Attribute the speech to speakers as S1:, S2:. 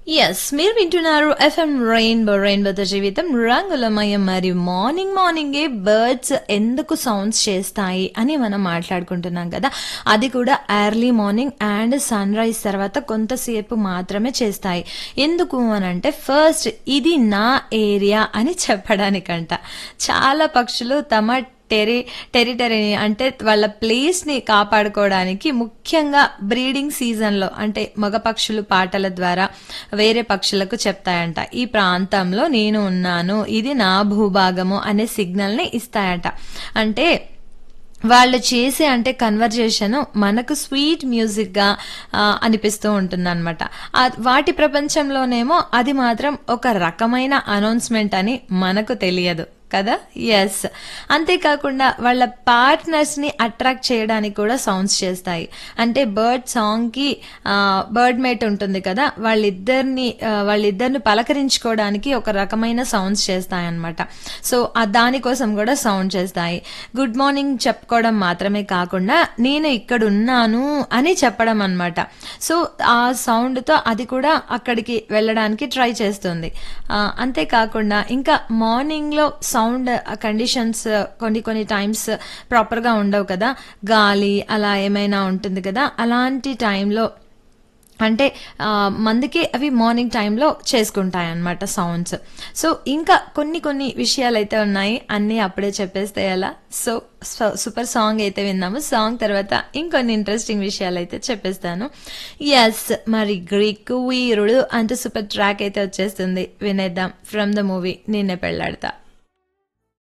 S1: yes మీరు వింటున్నారు FM rainbow రెయిన్బోతో జీవితం రంగులమయం మరి మార్నింగ్ మార్నింగే బర్డ్స్ ఎందుకు సౌండ్స్ చేస్తాయి అని మనం మాట్లాడుకుంటున్నాం కదా అది కూడా early morning and sunrise తర్వాత కొంతసేపు మాత్రమే చేస్తాయి ఎందుకు అని అంటే ఫస్ట్ ఇది నా ఏరియా అని చెప్పడానికంట చాలా పక్షులు తమ టెరి టెరిటరీని అంటే వాళ్ళ ప్లేస్ని కాపాడుకోవడానికి ముఖ్యంగా బ్రీడింగ్ సీజన్లో అంటే మగ పక్షులు పాటల ద్వారా వేరే పక్షులకు చెప్తాయంట ఈ ప్రాంతంలో నేను ఉన్నాను ఇది నా భూభాగము అనే సిగ్నల్ని ఇస్తాయంట అంటే వాళ్ళు చేసే అంటే కన్వర్జేషన్ మనకు స్వీట్ మ్యూజిక్గా అనిపిస్తూ ఉంటుందన్నమాట వాటి ప్రపంచంలోనేమో అది మాత్రం ఒక రకమైన అనౌన్స్మెంట్ అని మనకు తెలియదు కదా ఎస్ అంతేకాకుండా వాళ్ళ పార్ట్నర్స్ని అట్రాక్ట్ చేయడానికి కూడా సౌండ్స్ చేస్తాయి అంటే బర్డ్ సాంగ్కి బర్డ్ మేట్ ఉంటుంది కదా వాళ్ళిద్దరిని వాళ్ళిద్దరిని పలకరించుకోవడానికి ఒక రకమైన సౌండ్స్ చేస్తాయి అనమాట సో దానికోసం కూడా సౌండ్ చేస్తాయి గుడ్ మార్నింగ్ చెప్పుకోవడం మాత్రమే కాకుండా నేను ఇక్కడ ఉన్నాను అని చెప్పడం అనమాట సో ఆ సౌండ్తో అది కూడా అక్కడికి వెళ్ళడానికి ట్రై చేస్తుంది అంతేకాకుండా ఇంకా మార్నింగ్లో సౌండ్ కండిషన్స్ కొన్ని కొన్ని టైమ్స్ ప్రాపర్గా ఉండవు కదా గాలి అలా ఏమైనా ఉంటుంది కదా అలాంటి టైంలో అంటే మందికి అవి మార్నింగ్ టైంలో చేసుకుంటాయి అన్నమాట సౌండ్స్ సో ఇంకా కొన్ని కొన్ని విషయాలు అయితే ఉన్నాయి అన్నీ అప్పుడే చెప్పేస్తే ఎలా సో సూపర్ సాంగ్ అయితే విన్నాము సాంగ్ తర్వాత ఇంకొన్ని ఇంట్రెస్టింగ్ విషయాలు అయితే చెప్పేస్తాను ఎస్ మరి గ్రీక్ వీరుడు అంటూ సూపర్ ట్రాక్ అయితే వచ్చేస్తుంది వినేద్దాం ఫ్రమ్ ద మూవీ నిన్నే పెళ్ళాడతా